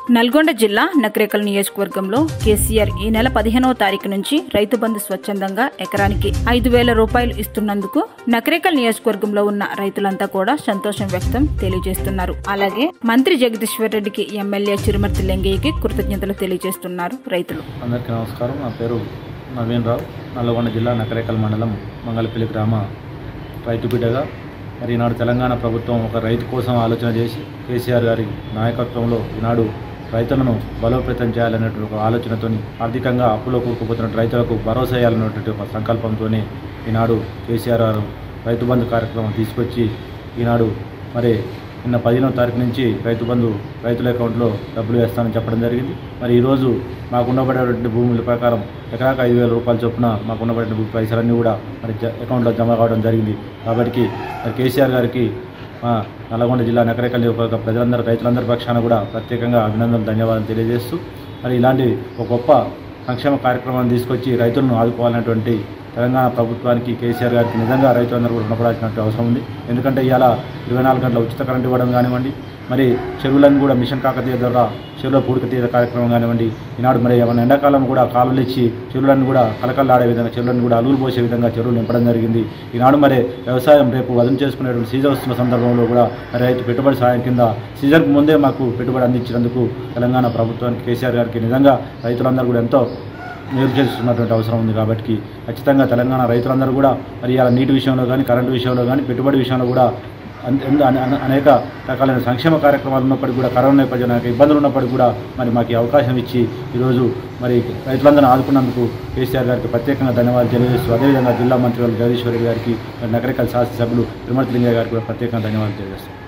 నల్గొండ జిల్లా నకరేకల్ నియోజకవర్గంలో కేసీఆర్ ఈ నెల పదిహేనవ తారీఖు నుంచి రైతు బంధు స్వచ్ఛందంగా ఎకరానికి ఐదు వేల రూపాయలు ఇస్తున్నందుకు నకరేకల్ నియోజకవర్గంలో ఉన్న రైతులంతా కూడా సంతోషం వ్యక్తం తెలియజేస్తున్నారు అలాగే మంత్రి జగదీశ్వర్ రెడ్డికి ఎమ్మెల్యే చిరుమర్తి లెంగయ్యకి కృతజ్ఞతలు తెలియజేస్తున్నారు రైతులు అందరికీ నమస్కారం నా పేరు నవీన్ రావు నల్లగొండ జిల్లా నకరేకల్ మండలం మంగళపల్లి గ్రామ రైతు బిడ్డగా మరి ఈనాడు తెలంగాణ ప్రభుత్వం ఒక రైతు కోసం ఆలోచన చేసి కేసీఆర్ గారి నాయకత్వంలో ఈనాడు రైతులను బలోపేతం చేయాలనేటువంటి ఒక ఆలోచనతోని ఆర్థికంగా అప్పులో కూరుకుపోతున్న రైతులకు భరోసా చేయాలనేటువంటి ఒక సంకల్పంతోనే ఈనాడు కేసీఆర్ గారు రైతు బంధు కార్యక్రమం తీసుకొచ్చి ఈనాడు మరి నిన్న పదిహేనవ తారీఖు నుంచి రైతు బంధు రైతుల అకౌంట్లో డబ్బులు వేస్తానని చెప్పడం జరిగింది మరి ఈరోజు మాకు ఉండబడేటువంటి భూముల ప్రకారం ఎకరాకు ఐదు వేల రూపాయల చొప్పున మాకు ఉండబడిన పైసలన్నీ కూడా మరి జ- అకౌంట్లో జమ కావడం జరిగింది కాబట్టి మరి కేసీఆర్ గారికి మా నల్గొండ జిల్లా నకరేకల్ నియోజకవర్గ ప్రజలందరూ రైతులందరి పక్షాన కూడా ప్రత్యేకంగా అభినందనలు ధన్యవాదాలు తెలియజేస్తూ మరి ఇలాంటి ఒక గొప్ప సంక్షేమ కార్యక్రమాన్ని తీసుకొచ్చి రైతులను ఆదుకోవాలనేటువంటి తెలంగాణ ప్రభుత్వానికి కేసీఆర్ గారికి నిజంగా రైతులందరూ కూడా రుణపడాల్సినటువంటి అవసరం ఉంది ఎందుకంటే ఇవాళ ఇరవై నాలుగు గంటల ఉచిత కరెంట్ ఇవ్వడం కానివ్వండి మరి చెరువులను కూడా మిషన్ కాకతీయ ద్వారా చెరువుల పూడిక తీయ కార్యక్రమం కానివ్వండి ఈనాడు మరి మన ఎండాకాలం కూడా కాలువలు ఇచ్చి చెరువులను కూడా కలకల్లాడే విధంగా చెరువులను కూడా అలుగులు పోసే విధంగా చెరువులు నింపడం జరిగింది ఈనాడు మరి వ్యవసాయం రేపు వదులు చేసుకునేటువంటి సీజన్ వస్తున్న సందర్భంలో కూడా మరి రైతు పెట్టుబడి సాయం కింద సీజన్కు ముందే మాకు పెట్టుబడి అందించినందుకు తెలంగాణ ప్రభుత్వానికి కేసీఆర్ గారికి నిజంగా రైతులందరూ కూడా ఎంతో మేలు చేస్తున్నటువంటి అవసరం ఉంది కాబట్టి ఖచ్చితంగా తెలంగాణ రైతులందరూ కూడా మరి ఇలా నీటి విషయంలో కానీ కరెంటు విషయంలో కానీ పెట్టుబడి విషయంలో కూడా అన్- ఎందు- అనే- అనే- అనేక రకాలైన సంక్షేమ కార్యక్రమాలు ఉన్నప్పటికీ కూడా కరోనా నేపథ్యంలో అనేక ఇబ్బందులు ఉన్నప్పటికీ కూడా మరి మాకు ఈ అవకాశం ఇచ్చి ఈరోజు మరి రైతులందరినీ ఆదుకున్నందుకు కేసీఆర్ గారికి ప్రత్యేకంగా ధన్యవాదాలు తెలియజేస్తూ అదేవిధంగా జిల్లా మంత్రి గారు జగదీశ్వర్ రెడ్డి గారికి మరి నగరికల్ శాసనసభ్యులు తిరుమల లింగయ్య గారికి కూడా ప్రత్యేకంగా ధన్యవాదాలు తెలియజేస్తాం